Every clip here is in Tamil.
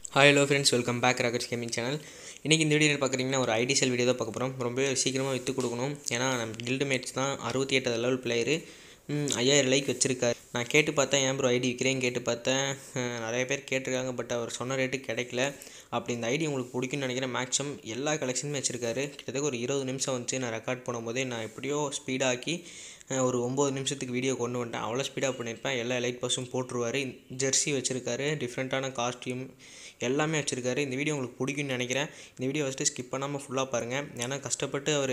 hi hello friends welcome back Rockers gaming channel இன்றைக்கி இந்த வீடியோ பார்க்குறீங்கன்னா ஒரு ஐடி செல் வீடியோ தான் பார்க்க போகிறோம் ரொம்ப சீக்கிரமாக விற்று கொடுக்கணும் ஏன்னா நம்ம கில்டு மேட்ச் தான் அறுபத்தி எட்டாவது லெவல் பிளேயரு ஐயாயிரம் லைக் வச்சுருக்காரு நான் கேட்டு பார்த்தேன் ஏன் ப்ரோ ஐடி விற்கிறேன்னு கேட்டு பார்த்தேன் அஹ், நிறைய பேர் கேட்டிருக்காங்க பட் அவர் சொன்ன ரேட்டு கிடைக்கல அப்படி இந்த ஐடி உங்களுக்கு பிடிக்கும்னு நினைக்கிறேன் மேக்ஸிமம் எல்லா கலெக்ஷனுமே வச்சுருக்காரு கிட்டத்தட்ட ஒரு இருபது நிமிஷம் வந்துச்சு நான் ரெக்கார்ட் பண்ணும்போதே நான் எப்படியோ ஸ்பீடாக்கி அஹ், ஒரு ஒம்பது நிமிஷத்துக்கு வீடியோ கொண்டு வந்துட்டேன் அவ்வளோ ஸ்பீடாக பண்ணியிருப்பேன் எல்லா லைட் பஸ்ஸும் போட்டுருவார் ஜெர்சி வச்சுருக்காரு டிஃப்ரெண்ட்டான காஸ்டியூம் எல்லாமே வச்சுருக்காரு இந்த வீடியோ உங்களுக்கு பிடிக்கும்னு நினைக்கிறேன் இந்த வீடியோ ஃபஸ்ட்டு ஸ்கிப் பண்ணாமல் ஃபுல்லாக பாருங்கள் ஏன்னா கஷ்டப்பட்டு அவர்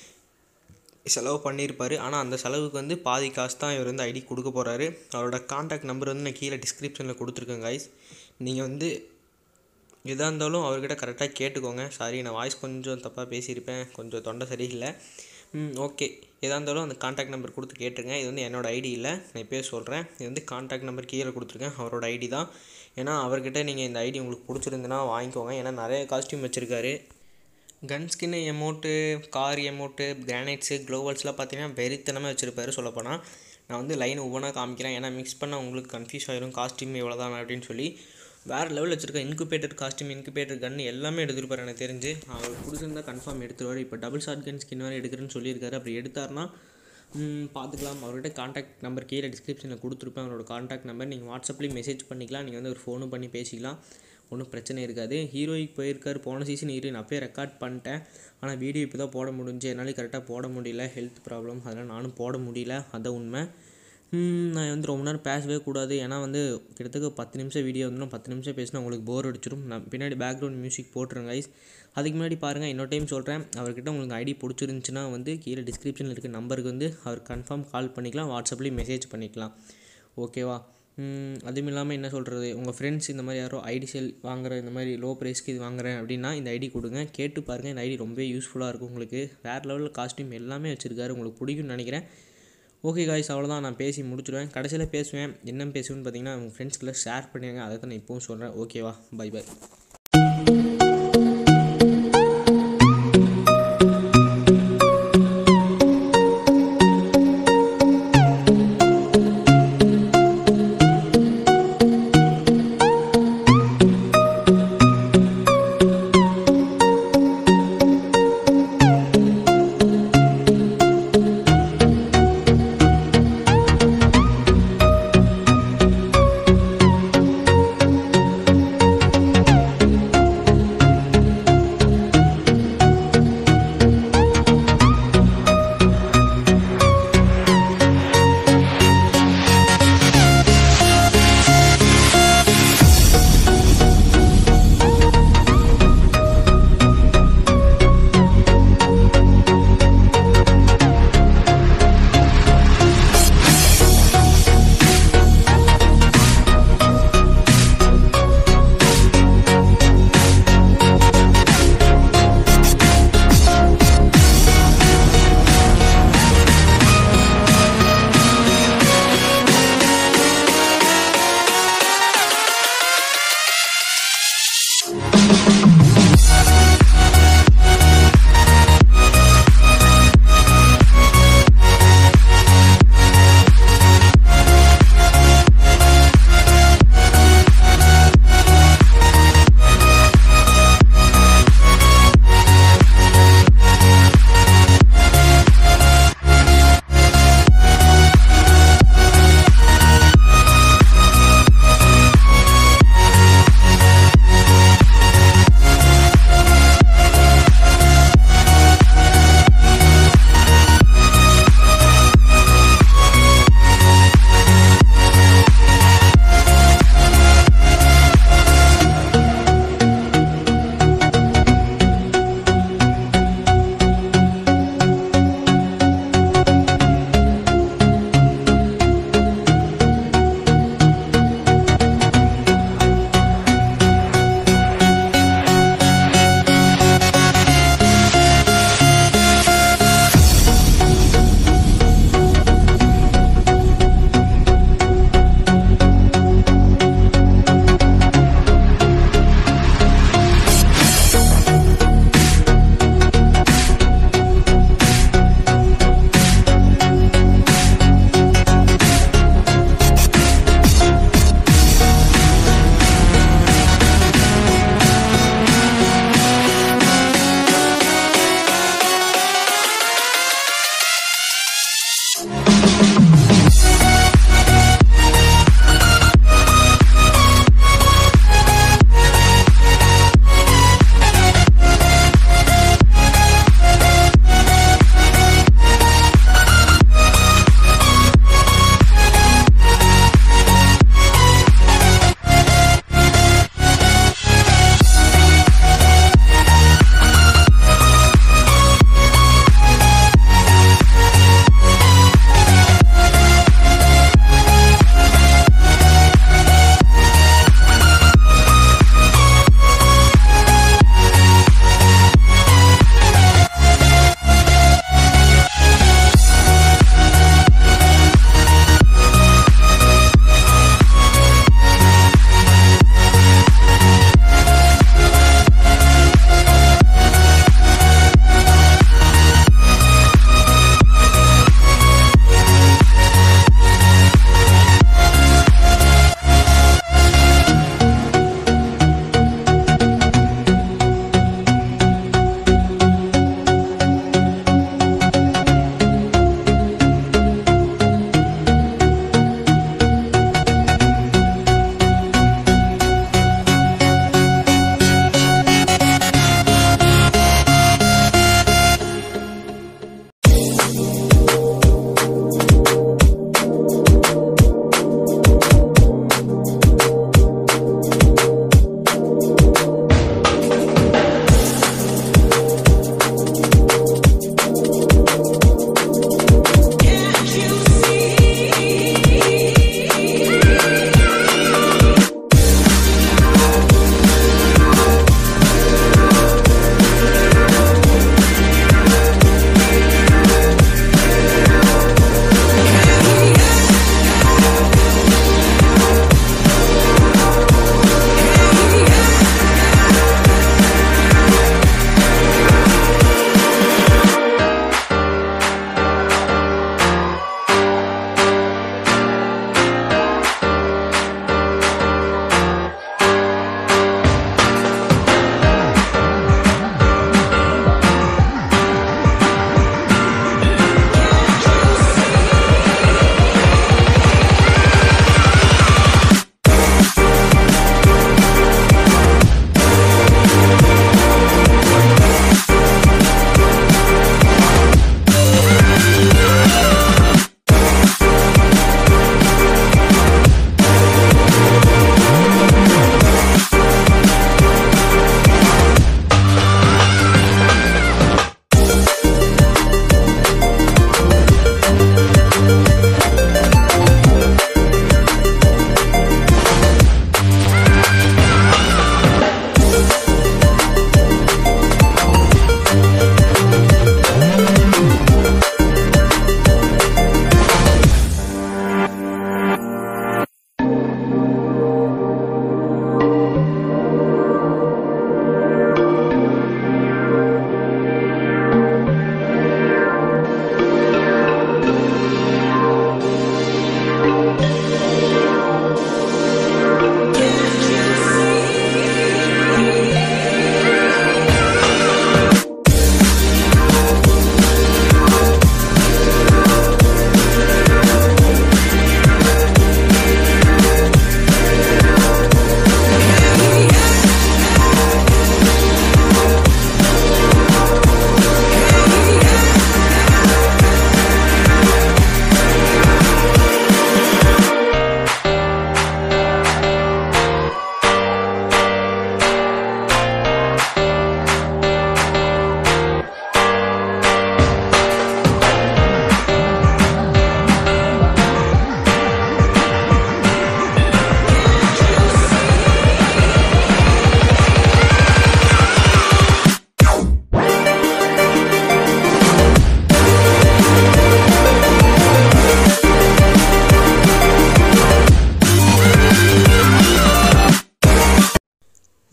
செலவு பண்ணியிருப்பார் ஆனால் அந்த செலவுக்கு வந்து பாதி காசு தான் இவர் வந்து ஐடி கொடுக்க போகிறாரு அவரோட காண்டாக்ட் நம்பர் வந்து நான் கீழே டிஸ்கிரிப்ஷனில் கொடுத்துருக்கேன் கைஸ் நீங்கள் வந்து எதாக இருந்தாலும் அவர்கிட்ட கரெக்டாக கேட்டுக்கோங்க சாரி நான் வாய்ஸ் கொஞ்சம் தப்பாக பேசியிருப்பேன் கொஞ்சம் தொண்டை சரியில்லை ம் ஓகே எதாக இருந்தாலும் அந்த காண்டாக்ட் நம்பர் கொடுத்து கேட்டுருங்க இது வந்து என்னோட ஐடி இல்லை நான் இப்போயே சொல்கிறேன் இது வந்து காண்டாக்ட் நம்பர் கீழே கொடுத்துருக்கேன் அவரோட ஐடி தான் ஏன்னா அவர்கிட்ட நீங்கள் இந்த ஐடி உங்களுக்கு பிடிச்சிருந்துன்னா வாங்கிக்கோங்க ஏன்னா நிறைய காஸ்டியூம் வச்சுருக்காரு gun skin amount car amount grenades க்ளோவல்ஸ்லாம் பார்த்தீங்கன்னா வெறித்தனமாக வச்சுருப்பாரு சொல்லப்போனால் நான் வந்து லைன் ஒவ்வொன்றா காமிக்கிறேன் ஏன்னா மிக்ஸ் பண்ணால் உங்களுக்கு கன்ஃபியூஸ் ஆயிரும் காஸ்டியூம் எவ்வளோ தான் அப்படின்னு சொல்லி வேறு லெவலில் வச்சுருக்க இன்குபேட்டர் காஸ்டியூம் இன்குபேட்டர் கன் எல்லாமே எடுத்துருப்பாரு எனக்கு தெரிஞ்சு அவர் பிடிச்சிருந்தா கன்ஃபார்ம் எடுத்துருவார் இப்போ டபுள் ஷார்ட் கன் ஸ்கின் வேறு எடுக்கிறேன்னு சொல்லியிருக்காரு அப்படி எடுத்தாருன்னா ம், பார்த்துக்கலாம் அவர்கிட்ட காண்டாக்ட் நம்பர் கீழே டிஸ்கிரிப்ஷனில் கொடுத்துருப்பேன் அவரோட காண்டாக்ட் நம்பர் நீங்கள் வாட்ஸ்அப்லேயும் மெசேஜ் பண்ணிக்கலாம் நீங்கள் வந்து ஒரு ஃபோனும் பண்ணி பேசிக்கலாம் ஒன்றும் பிரச்சனை இருக்காது ஹீரோய்க்கு போயிருக்காரு போன சீசன் ஹீரோயின் அப்பயே ரெக்கார்ட் பண்ணிட்டேன் ஆனால் வீடியோ இப்போ தான் போட முடிஞ்சு என்னால் கரெக்டாக போட முடியல ஹெல்த் ப்ராப்ளம் அதனால் நானும் போட முடியல அதான் உண்மை ம், நான் வந்து ரொம்ப நேரம் பேசவே கூடாது ஏன்னா வந்து கிட்டத்தட்ட பத்து நிமிஷம் வீடியோ வந்து பத்து நிமிஷம் பேசினா உங்களுக்கு போர் அடிச்சிடும் நான் பின்னாடி பேக்ரவுண்ட் மியூசிக் போட்டுருங்க கைஸ் அதுக்கு முன்னாடி பாருங்கள் இன்னொரு டைம் சொல்கிறேன் அவர்கிட்ட உங்களுக்கு ஐடி பிடிச்சிருந்துச்சுன்னா வந்து கீழே டிஸ்கிரிப்ஷனில் இருக்க நம்பருக்கு வந்து அவர் கன்ஃபார்ம் கால் பண்ணிக்கலாம் வாட்ஸ்அப்லேயும் மெசேஜ் பண்ணிக்கலாம் ஓகேவா ம், அதுவும் இல்லாமல் என்ன சொல்கிறது உங்கள் ஃப்ரெண்ட்ஸ் இந்த மாதிரி யாரோ ஐடி செல் வாங்குற இந்த மாதிரி லோ ப்ரைஸ்க்கு இது வாங்குறேன் அப்படின்னா இந்த ஐடி கொடுங்க கேட்டு பாருங்கள் இந்த ஐடி ரொம்பவே யூஸ்ஃபுல்லாக இருக்கும் உங்களுக்கு வேறு லெவலில் காஸ்டியூம் எல்லாமே வச்சுருக்காரு உங்களுக்கு பிடிக்கும்னு நினைக்கிறேன் ஓகே காய்ஸ் அவ்வளோதான் நான் பேசி முடிச்சிடுவேன் கடைசியில் பேசுவேன் என்ன பேசுவேன்னு பார்த்தீங்கன்னா உங்கள் ஃப்ரெண்ட்ஸ்க்குள்ள ஷேர் பண்ணுங்க அதை தான் நான் இப்போவும் சொல்கிறேன் ஓகேவா பை பை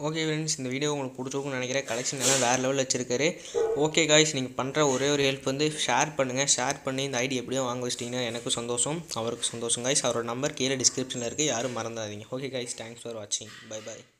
ஓகே ஃப்ரெண்ட்ஸ் இந்த வீடியோ உங்களுக்கு பிடிச்சிருக்கும்னு நினைக்கிறேன் கலெக்ஷன் எல்லாம் வேறு லெவலில் வச்சிருக்காரு ஓகே காய்ஸ் நீங்கள் பண்ணுற ஒரே ஒரு ஹெல்ப் வந்து ஷேர் பண்ணுங்கள் ஷேர் பண்ணி இந்த ஐடி எப்படியோ வாங்க வச்சிட்டிங்கன்னா எனக்கும் சந்தோஷம் அவருக்கு சந்தோஷம் காய்ஸ் அவரோட நம்பர் கீழே டிஸ்கிரிப்ஷனில் இருக்குது யாரும் மறந்துடாதீங்க ஓகே காய்ஸ் தேங்க்ஸ் ஃபார் வாட்சிங் பை பை